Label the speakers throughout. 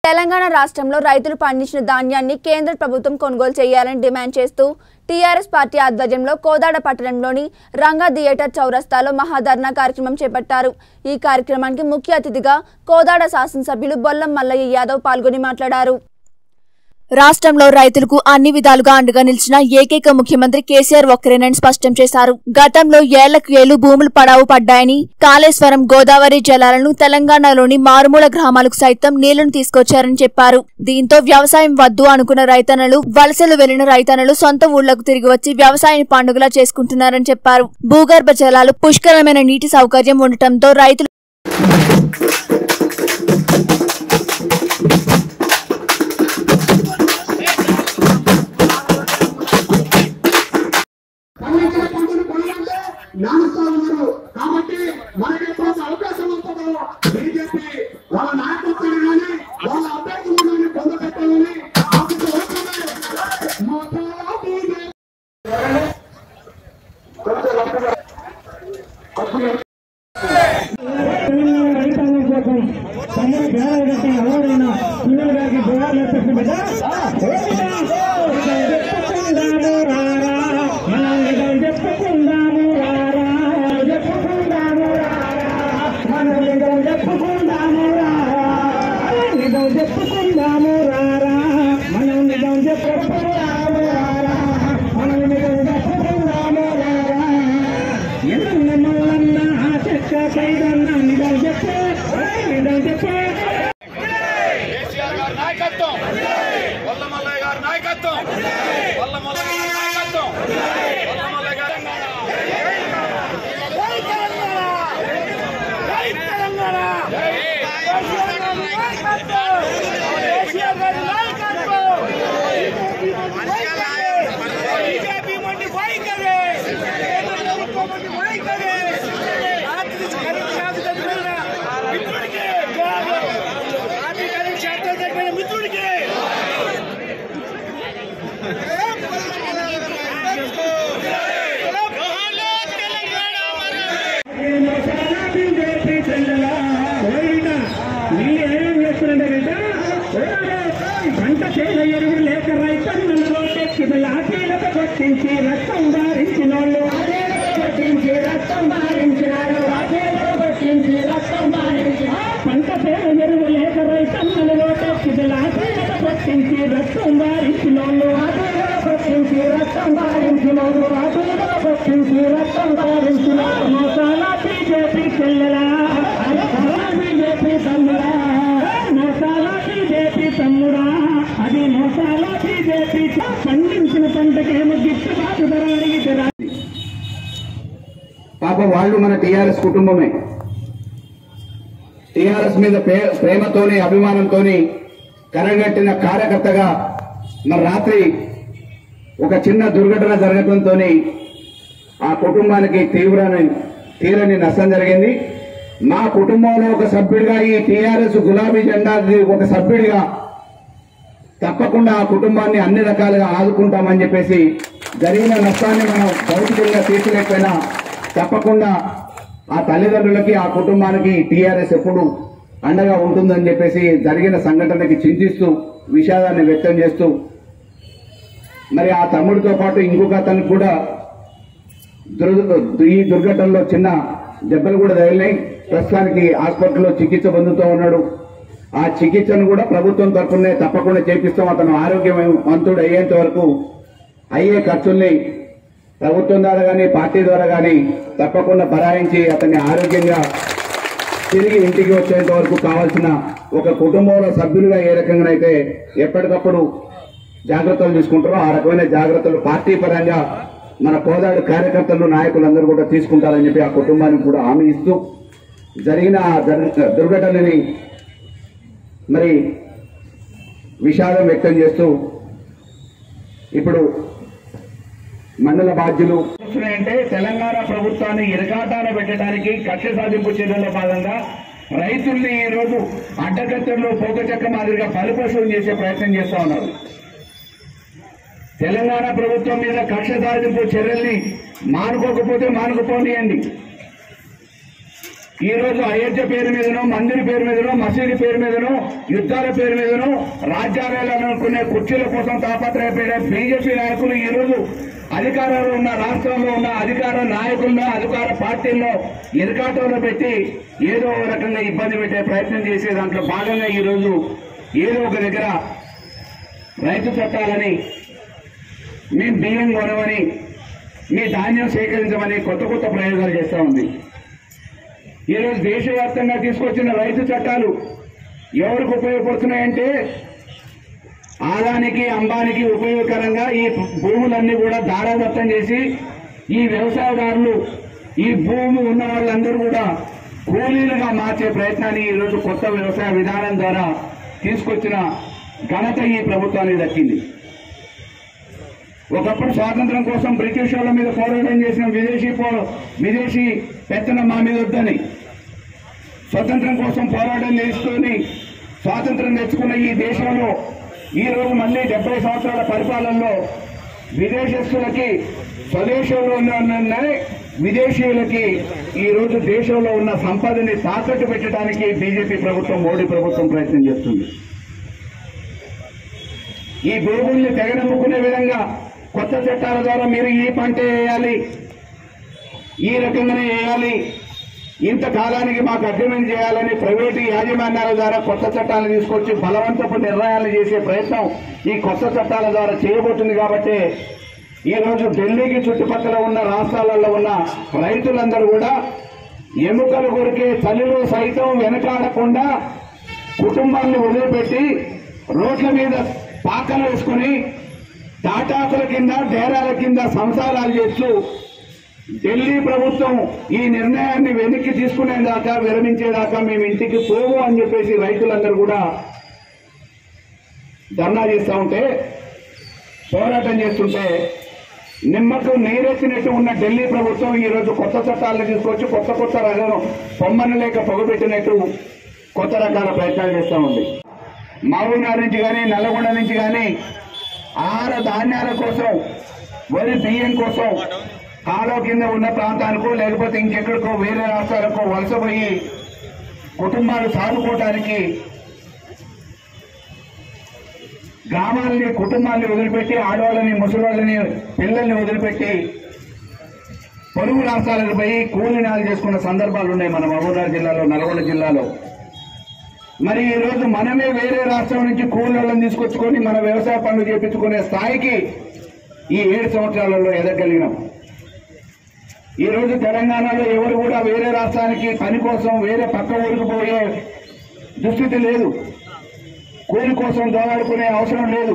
Speaker 1: తెలంగాణ రాష్ట్రంలో రైతులు పండించిన ధాన్యాన్ని కేంద్ర ప్రభుత్వం కొనుగోలు చేయాలని డిమాండ్ చేస్తూ టీఆర్ఎస్ పార్టీ ఆధ్వర్యంలో కోదాడ పట్టణంలోని రంగా థియేటర్ చౌరస్తాలో మహాధర్నా కార్యక్రమం చేపట్టారు ఈ కార్యక్రమానికి ముఖ్య అతిథిగా కోదాడ శాసనసభ్యులు బొల్లం మల్లయ్య యాదవ్ పాల్గొని మాట్లాడారు రాష్ట్రంలో రైతులకు అన్ని విధాలుగా అండగా నిలిచిన ఏకైక ముఖ్యమంత్రి కేసీఆర్ ఒక్కరేనని స్పష్టం చేశారు గతంలో ఏళ్లకు ఏళ్లు భూములు పడావు పడ్డాయని కాళేశ్వరం గోదావరి జలాలను తెలంగాణలోని మారుమూల గ్రామాలకు సైతం నీళ్లను తీసుకొచ్చారని చెప్పారు దీంతో వ్యవసాయం వద్దు అనుకున్న రైతన్నలు వలసలు వెళ్లిన రైతన్నలు సొంత ఊళ్లకు తిరిగి వచ్చి వ్యవసాయం పండుగలా చేసుకుంటున్నారని చెప్పారు భూగర్భ జలాలు పుష్కలమైన నీటి సౌకర్యం ఉండటంతో రైతులు
Speaker 2: పండించిన పంటను కొనాలంటే నానుస్తా ఉన్నారు కాబట్టి మనకి ఎప్పుడైతే అవకాశం ఉంటుందో బీజేపీ వాళ్ళ నాయకత్వాన్ని కానీ వాళ్ళ అభ్యర్థులు కానీ పొందపెట్టాలని ఆశిస్తూ వస్తున్నాయి. మా బీజేపీ
Speaker 3: రైతాంగం కోసం తమ్ముడు బేరాలు కట్టి ఎవరైనా పిల్లల గారికి బేరాలు ఎత్తేసిన బిడ్డ చెప్పుకుందాము రారా మనం నిజం చెప్పుకుందాము రారా చెప్పుకుందాము రారా మనం నిజం చెప్పుకుందాము రారా నిజం చెప్పుకుందాము రారా మనం నిజం చెప్పుకుందాము రారా మనం నిజం చెప్పుకుందాము రారా ఎన్న మల్లన్న ఆ చెక్క కైదన్న నిజం చెప్పే నిజం చెప్పే
Speaker 4: కేసీఆర్ గారి నాయకత్వం వల్లమల్లయ్య గారి నాయకత్వం వల్లమల్లయ్య గారి నాయకత్వం వల్లమల్లయ్య గారి జై తెలంగాణ జై తెలంగాణ కేసీఆర్ గారి నాయకత్వం కేసీఆర్ గారి నాయకత్వం బీజేపీ మండి వైఖరి కేంద్ర ప్రభుత్వం మండి వైఖరి రాత్రి కరెంట్ షాక్ తగ్గిన మిత్రుడికి జవాబు రాత్రి కరెంట్ షాక్ తగ్గిన మిత్రుడికి
Speaker 3: బీజేపీ చెల్లెలా ఓయినా వీళ్ళు ఏమేం చేస్తున్నారంటే బిడ్డ ఓయ్, పంట చేల ఎరువు లేక రైతన్నలు తెచ్చిన లాఠీలకు కొట్టించి రక్తం బారించిన వాళ్ళు కొట్టించి రక్తం బారించినారు లాఠీలకు కొట్టించి రక్తం బారించిన పంట చేల ఎరువు లేక రైతన్నలు తెచ్చిన లాఠీలకు కొట్టించి రక్తం బారించిన వాళ్ళు లాఠీలకు కొట్టించి రక్తం బారించిన వాళ్ళు లాఠీలకు కొట్టించి రక్తం బారించిన మసాలా బీజేపీ చెల్లెలా మసాలా బీజేపీ తమ్ముడా మసాలా బీజేపీ తమ్ముడా అది మసాలా బీజేపీ పండించిన పంటకేమో గిట్టుబాటు ధర అడిగితే రా-
Speaker 2: పాప వాళ్ళు మన టీఆర్ఎస్ కుటుంబమే టీఆర్ఎస్ మీద ప్రే- ప్రేమతోని అభిమానంతోని కరగట్టిన కార్యకర్తగా మరి రాత్రి ఒక చిన్న దుర్ఘటన జరగడంతో ఆ కుటుంబానికి తీవ్రని తీరని నష్టం జరిగింది మా కుటుంబంలో ఒక సభ్యుడిగా ఈ టీఆర్ఎస్ గులాబీ జెండా ఒక సభ్యుడిగా తప్పకుండా ఆ కుటుంబాన్ని అన్ని రకాలుగా ఆదుకుంటామని చెప్పేసి జరిగిన నష్టాన్ని మనం భౌతికంగా తీర్చలేకపోయినా తప్పకుండా ఆ తల్లిదండ్రులకి ఆ కుటుంబానికి టీఆర్ఎస్ ఎప్పుడు అండగా ఉంటుందని చెప్పేసి జరిగిన సంఘటనకి చింతిస్తూ విషాదాన్ని వ్యక్తం చేస్తూ మరి ఆ తమ్ముడితో పాటు ఇంకొక అతనికి కూడా దుర్- ఈ దుర్ఘటనలో చిన్న దెబ్బలు కూడా తగిలినాయి ప్రస్తుతానికి హాస్పిటల్లో చికిత్స పొందుతూ ఉన్నాడు ఆ చికిత్సను కూడా ప్రభుత్వం తరఫునే తప్పకుండా చేపిస్తాం అతను ఆరోగ్యవంతుడు అయ్యేంత వరకు అయ్యే ఖర్చుల్ని ప్రభుత్వం ద్వారా కానీ పార్టీ ద్వారా కానీ తప్పకుండా భరాయించి అతన్ని ఆరోగ్యంగా తిరిగి ఇంటికి వచ్చేంత వరకు కావాల్సిన ఒక కుటుంబంలో సభ్యులుగా ఏ రకంగానైతే ఎప్పటికప్పుడు జాగ్రత్తలు తీసుకుంటారో ఆ రకమైన జాగ్రత్తలు పార్టీ పరంగా మన కోదాడు కార్యకర్తలు నాయకులందరూ కూడా తీసుకుంటారని చెప్పి ఆ కుటుంబానికి కూడా హామీ ఇస్తూ జరిగిన ఆ దర్- దుర్ఘటనని మరి విషాదం వ్యక్తం చేస్తూ ఇప్పుడు మండల బాధ్యులు
Speaker 3: అంటే తెలంగాణ ప్రభుత్వాన్ని ఇరకాటాన పెట్టడానికి కక్ష సాధింపు చర్యల్లో భాగంగా రైతుల్ని ఈ రోజు అడ్డకట్టెల్లో పోకచక్క మాదిరిగా బలిపశువులు చేసే ప్రయత్నం చేస్తా ఉన్నారు తెలంగాణ ప్రభుత్వం మీద కక్ష సాధింపు చర్యల్ని మానుకోకపోతే మానుకుపోనియండి
Speaker 2: ఈ రోజు అయోధ్య పేరు మీదనో మందిరి పేరు మీదనో మసీదు పేరు మీదనో యుద్ధాల పేరు మీదనో రాజ్యాలనుకునే కుర్చీల కోసం తాపత్రయపడే బీజేపీ నాయకులు ఈ రోజు అధికారంలో ఉన్న రాష్ట్రంలో ఉన్న అధికార నాయకులను అధికార పార్టీల్లో ఇరకాటంలో పెట్టి ఏదో ఒక రకంగా ఇబ్బంది పెట్టే ప్రయత్నం చేసే దాంట్లో భాగంగా ఈ రోజు ఏదో ఒక దగ్గర రైతు చట్టాలని మీ బియ్యం కొనమని మీ ధాన్యం సేకరించమని కొత్త కొత్త ప్రయోగాలు చేస్తా ఉంది ఈరోజు దేశవ్యాప్తంగా తీసుకొచ్చిన రైతు చట్టాలు ఎవరికి ఉపయోగపడుతున్నాయంటే ఆదానికి అంబానికి ఉపయోగకరంగా ఈ భూములన్నీ కూడా దారాదత్తం చేసి ఈ వ్యవసాయదారులు ఈ భూమి ఉన్న వాళ్ళందరూ కూడా కూలీలుగా మార్చే ప్రయత్నాన్ని ఈరోజు కొత్త వ్యవసాయ విధానం ద్వారా తీసుకొచ్చిన ఘనత ఈ ప్రభుత్వానికి దక్కింది ఒకప్పుడు స్వాతంత్రం కోసం బ్రిటిష్ వాళ్ళ మీద పోరాటం చేసిన విదేశీ పో- విదేశీ పెత్తనం మా మీద వద్దని స్వతంత్రం కోసం పోరాటం చేసుకొని స్వాతంత్రం తెచ్చుకున్న ఈ దేశంలో ఈ రోజు మళ్ళీ డెబ్బై సంవత్సరాల పరిపాలనలో విదేశస్తులకి స్వదేశంలో ఉన్న విదేశీయులకి ఈ రోజు దేశంలో ఉన్న సంపదని తాకట్టు పెట్టడానికి బీజేపీ ప్రభుత్వం మోడీ ప్రభుత్వం ప్రయత్నం చేస్తుంది ఈ భూముల్ని తెగనమ్ముకునే విధంగా కొత్త చట్టాల ద్వారా మీరు ఈ పంట వేయాలి ఈ రకంగానే వేయాలి ఇంత కాలానికి మాకు అగ్రిమెంట్ చేయాలని ప్రైవేటు యాజమాన్యాల ద్వారా కొత్త చట్టాలు తీసుకొచ్చి బలవంతపు నిర్ణయాలు చేసే ప్రయత్నం ఈ కొత్త చట్టాల ద్వారా చేయబోతుంది కాబట్టి ఈ రోజు ఢిల్లీకి చుట్టుపక్కల ఉన్న రాష్ట్రాలలో ఉన్న రైతులందరూ కూడా ఎముకలు కొరికే చలిలో సైతం వెనకాడకుండా కుటుంబాన్ని వదిలిపెట్టి రోడ్ల మీద పాకలు వేసుకుని తాటాకుల కింద డేరాల కింద సంసారాలు చేస్తూ ఢిల్లీ ప్రభుత్వం ఈ నిర్ణయాన్ని వెనక్కి తీసుకునేదాకా విరమించేదాకా మేము ఇంటికి పోము అని చెప్పేసి రైతులందరూ కూడా ధర్నా చేస్తూ ఉంటే పోరాటం చేస్తుంటే నిమ్మకు నీరెత్తినట్టు ఉన్న ఢిల్లీ ప్రభుత్వం ఈ రోజు కొత్త చట్టాలను తీసుకొచ్చి కొత్త కొత్త రకం పొమ్మను లేక పొగబెట్టినట్టు కొత్త రకాల ప్రయత్నాలు చేస్తూ ఉంది మహబూబ్నగర్ నుంచి కానీ నల్లగొండ నుంచి కానీ ఆహార ధాన్యాల కోసం వరి బియ్యం కోసం కాలువ కింద ఉన్న ప్రాంతానికో లేకపోతే ఇంకెక్కడికో వేరే రాష్ట్రాలకో వలసపోయి కుటుంబాలు సాదుకోవటానికి గ్రామాలని కుటుంబాన్ని వదిలిపెట్టి ఆడవాళ్ళని ముసలివాళ్ళని పిల్లల్ని వదిలిపెట్టి పొరుగు రాష్ట్రాలకు పోయి కూలీనాలు చేసుకున్న సందర్భాలు ఉన్నాయి మన మహబూబ్నగర్ జిల్లాలో నల్గొండ జిల్లాలో మరి ఈ రోజు మనమే వేరే రాష్ట్రం నుంచి కూలీలను తీసుకొచ్చుకొని మన వ్యవసాయ పనులు చేపించుకునే స్థాయికి ఈ ఏడు సంవత్సరాలలో ఎదగలిగినాం ఈ రోజు తెలంగాణలో ఎవరు కూడా వేరే రాష్ట్రానికి పని కోసం వేరే పక్క ఊరికి పోయే దుస్థితి లేదు కూలి కోసం దోలాడుకునే అవసరం లేదు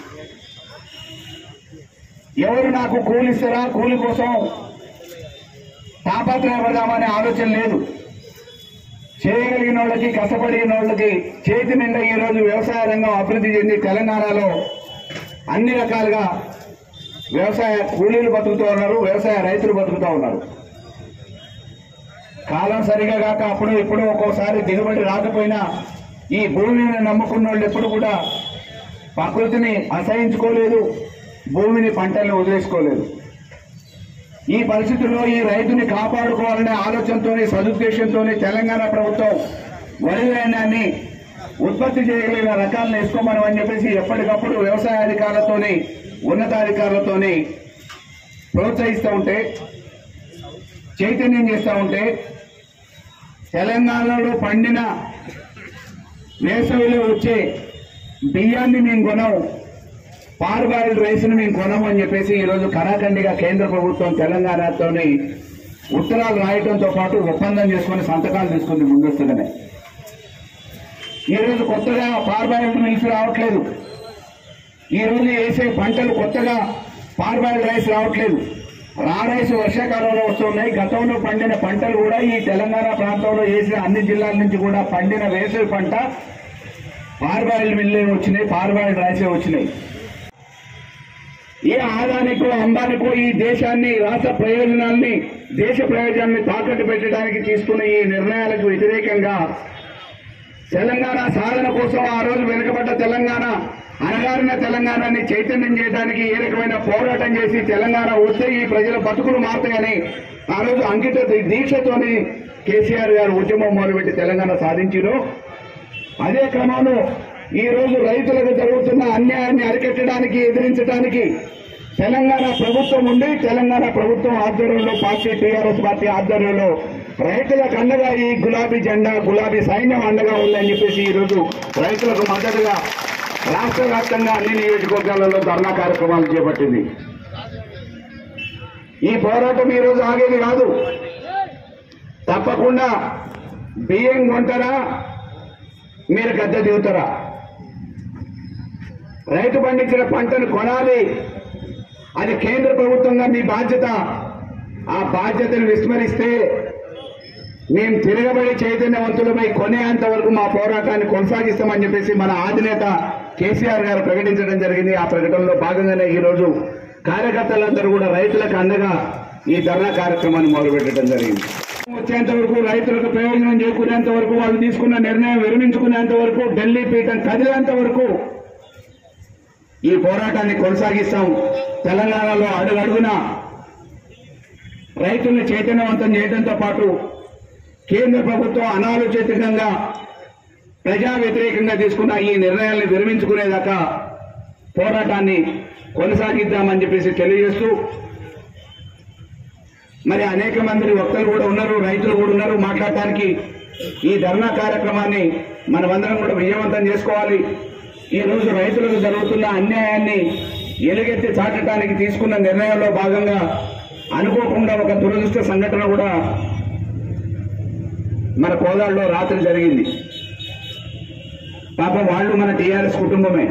Speaker 2: ఎవరు నాకు కూలి ఇస్తారా కూలి కోసం తాపత్రయపడదామనే ఆలోచన లేదు చేయగలిగిన వాళ్ళకి కష్టపడిన వాళ్ళకి చేతి నిండా ఈ రోజు వ్యవసాయ రంగం అభివృద్ధి చెంది తెలంగాణలో అన్ని రకాలుగా వ్యవసాయ కూలీలు బతుకుతూ ఉన్నారు వ్యవసాయ రైతులు బతుకుతూ ఉన్నారు కాలం సరిగా కాక అప్పుడు ఇప్పుడు ఒక్కోసారి దిగుబడి రాకపోయినా ఈ భూమిని నమ్ముకున్న వాళ్ళు ఎప్పుడు కూడా ప్రకృతిని అసహించుకోలేదు భూమిని పంటల్ని వదిలేసుకోలేదు ఈ పరిస్థితుల్లో ఈ రైతుని కాపాడుకోవాలనే ఆలోచనతోని సదుద్దేశంతో తెలంగాణ ప్రభుత్వం వరి ధాన్యాన్ని ఉత్పత్తి చేయగలిగిన రకాలను వేసుకోమని అని చెప్పేసి ఎప్పటికప్పుడు వ్యవసాయ అధికారులతోని ఉన్నతాధికారులతోని ప్రోత్సహిస్తూ ఉంటే చైతన్యం చేస్తూ ఉంటే తెలంగాణలో పండిన వేసవిలో వచ్చే బియ్యాన్ని మేము కొనం పార్బాయిల్డ్ రైస్ని మేము కొనము అని చెప్పేసి ఈరోజు కరాఖండిగా కేంద్ర ప్రభుత్వం తెలంగాణతోని ఉత్తరాలు రాయడంతో పాటు ఒప్పందం చేసుకుని సంతకాలు తీసుకుంది ముందస్తుగానే ఈ రోజు కొత్తగా పార్బాయిల్డ్ మిల్స్ రావట్లేదు ఈ రోజు వేసే పంటలు కొత్తగా పార్బాయిల్డ్ రైస్ రావట్లేదు రా రైస్ వర్షాకాలంలో వస్తున్నాయి గతంలో పండిన పంటలు కూడా ఈ తెలంగాణ ప్రాంతంలో వేసిన అన్ని జిల్లాల నుంచి కూడా పండిన వేసవి పంట పార్బాయిల్డ్ మిల్లే వచ్చినాయి పార్బాయిల్డ్ రైసే వచ్చినాయి ఏ ఆదానికో అంబానికో ఈ దేశాన్ని రాష్ట్ర ప్రయోజనాల్ని దేశ ప్రయోజనాన్ని తాకట్టు పెట్టడానికి తీసుకున్న ఈ నిర్ణయాలకు వ్యతిరేకంగా తెలంగాణ సాధన కోసం ఆ రోజు వెనుకబడ్డ తెలంగాణ అణగారిన తెలంగాణని చైతన్యం చేయడానికి ఏ రకమైన పోరాటం చేసి తెలంగాణ వస్తే ఈ ప్రజల బతుకులు మారుతాయని ఆ రోజు అంకిత దీక్షతోని కేసీఆర్ గారు ఉద్యమం మొదలుపెట్టి తెలంగాణ సాధించారో అదే క్రమంలో ఈ రోజు రైతులకు జరుగుతున్న అన్యాయాన్ని అరికట్టడానికి ఎదిరించడానికి తెలంగాణ ప్రభుత్వం ఉండి తెలంగాణ ప్రభుత్వం ఆధ్వర్యంలో పార్టీ టీఆర్ఎస్ పార్టీ ఆధ్వర్యంలో రైతులకు అండగా ఈ గులాబీ జెండా గులాబీ సైన్యం అండగా ఉందని చెప్పేసి ఈ రోజు రైతులకు మద్దతుగా రాష్ట్ర వ్యాప్తంగా అన్ని నియోజకవర్గాలలో ధర్నా కార్యక్రమాలు చేపట్టింది ఈ పోరాటం ఈ రోజు ఆగేది కాదు తప్పకుండా బియ్యం కొంటారా మీరు గద్దె దిగుతారా రైతు పండించిన పంటను కొనాలి అది కేంద్ర ప్రభుత్వంగా మీ బాధ్యత ఆ బాధ్యతను విస్మరిస్తే మేము తిరగబడి చైతన్యవంతులమై కొనేంత వరకు మా పోరాటాన్ని కొనసాగిస్తామని చెప్పేసి మన అధినేత కేసీఆర్ గారు ప్రకటించడం జరిగింది ఆ ప్రకటనలో భాగంగానే ఈ రోజు కార్యకర్తలందరూ కూడా రైతులకు అండగా ఈ ధర్నా కార్యక్రమాన్ని మొదలుపెట్టడం జరిగింది వచ్చేంత వరకు రైతులకు ప్రయోజనం చేకూరేంత వరకు వాళ్ళు తీసుకున్న నిర్ణయం విరమించుకునేంత వరకు ఢిల్లీ పీఠం కదిలేంత వరకు ఈ పోరాటాన్ని కొనసాగిస్తాం తెలంగాణలో అడుగడుగున రైతుల్ని చైతన్యవంతం చేయడంతో పాటు కేంద్ర ప్రభుత్వం అనాలోచితంగా ప్రజా వ్యతిరేకంగా తీసుకున్న ఈ నిర్ణయాల్ని విరమించుకునేదాకా పోరాటాన్ని కొనసాగిద్దామని చెప్పేసి తెలియజేస్తూ మరి అనేక మంది వక్తలు కూడా ఉన్నారు రైతులు కూడా ఉన్నారు మాట్లాడటానికి ఈ ధర్నా కార్యక్రమాన్ని మనమందరం కూడా విజయవంతం చేసుకోవాలి ఈ రోజు రైతులకు జరుగుతున్న అన్యాయాన్ని ఎలుగెత్తి చాటడానికి తీసుకున్న నిర్ణయంలో భాగంగా అనుకోకుండా ఒక దురదృష్ట సంఘటన కూడా మన కోదాడులో రాత్రి జరిగింది పాపం వాళ్ళు మన టీఆర్ఎస్ కుటుంబమే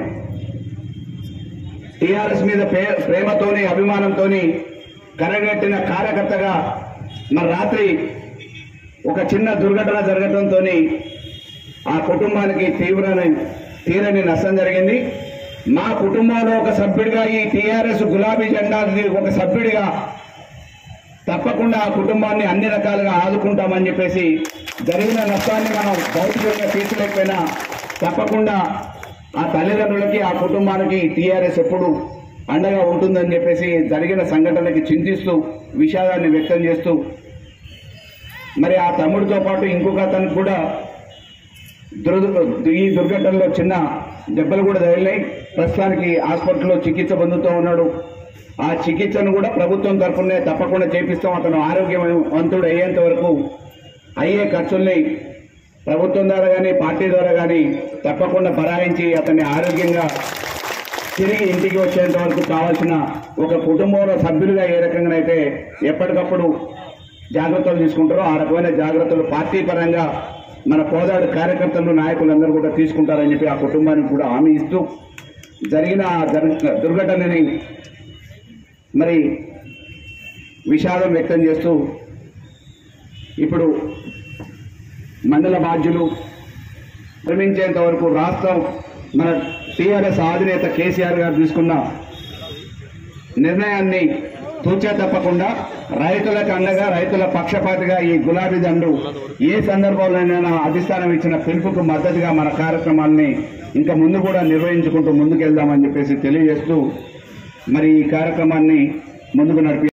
Speaker 2: టీఆర్ఎస్ మీద ప్రే- ప్రేమతోని అభిమానంతోని కరగట్టిన కార్యకర్తగా మన రాత్రి ఒక చిన్న దుర్ఘటన జరగడంతో ఆ కుటుంబానికి తీవ్రమైన తీరని నష్టం జరిగింది మా కుటుంబంలో ఒక సభ్యుడిగా ఈ టీఆర్ఎస్ గులాబీ జెండాకి ఒక సభ్యుడిగా తప్పకుండా ఆ కుటుంబాన్ని అన్ని రకాలుగా ఆదుకుంటామని చెప్పేసి జరిగిన నష్టాన్ని మనం భౌతికంగా తీర్చలేకపోయినా తప్పకుండా ఆ తల్లిదండ్రులకి ఆ కుటుంబానికి టీఆర్ఎస్ ఎప్పుడు అండగా ఉంటుందని చెప్పేసి జరిగిన సంఘటనకి చింతిస్తూ విషాదాన్ని వ్యక్తం చేస్తూ మరి ఆ తమ్ముడితో పాటు ఇంకొక అతనికి కూడా దురద ఈ దుర్ఘటనలో చిన్న దెబ్బలు కూడా తగిలినాయి ప్రస్తుతానికి హాస్పిటల్లో చికిత్స పొందుతూ ఉన్నాడు ఆ చికిత్సను కూడా ప్రభుత్వం తరఫునే తప్పకుండా చేపిస్తాం అతను ఆరోగ్యవంతుడు అయ్యేంత వరకు అయ్యే ఖర్చుల్ని ప్రభుత్వం ద్వారా కానీ పార్టీ ద్వారా కానీ తప్పకుండా భరాయించి అతన్ని ఆరోగ్యంగా తిరిగి ఇంటికి వచ్చేంత వరకు కావాల్సిన ఒక కుటుంబంలో సభ్యులుగా ఏ రకంగానైతే ఎప్పటికప్పుడు జాగ్రత్తలు తీసుకుంటారో ఆ రకమైన జాగ్రత్తలు పార్టీ పరంగా మన కోదాడు కార్యకర్తలు నాయకులందరూ కూడా తీసుకుంటారని చెప్పి ఆ కుటుంబానికి కూడా హామీ ఇస్తూ జరిగిన ఆ జరు- దుర్ఘటనని మరి విషాదం వ్యక్తం చేస్తూ ఇప్పుడు మండల బాధ్యులు విరమించేంత వరకు రాష్ట్రం మన టీఆర్ఎస్ అధినేత కేసీఆర్ గారు తీసుకున్న నిర్ణయాన్ని తూచా తప్పకుండా రైతులకు అండగా రైతుల పక్షపాతిగా ఈ గులాబీ దండు ఏ సందర్భంలోనైనా అధిష్టానం ఇచ్చిన పిలుపుకు మద్దతుగా మన కార్యక్రమాల్ని ఇంకా ముందు కూడా నిర్వహించుకుంటూ ముందుకెళ్దామని చెప్పేసి తెలియజేస్తూ మరి ఈ కార్యక్రమాన్ని ముందుకు నడిపి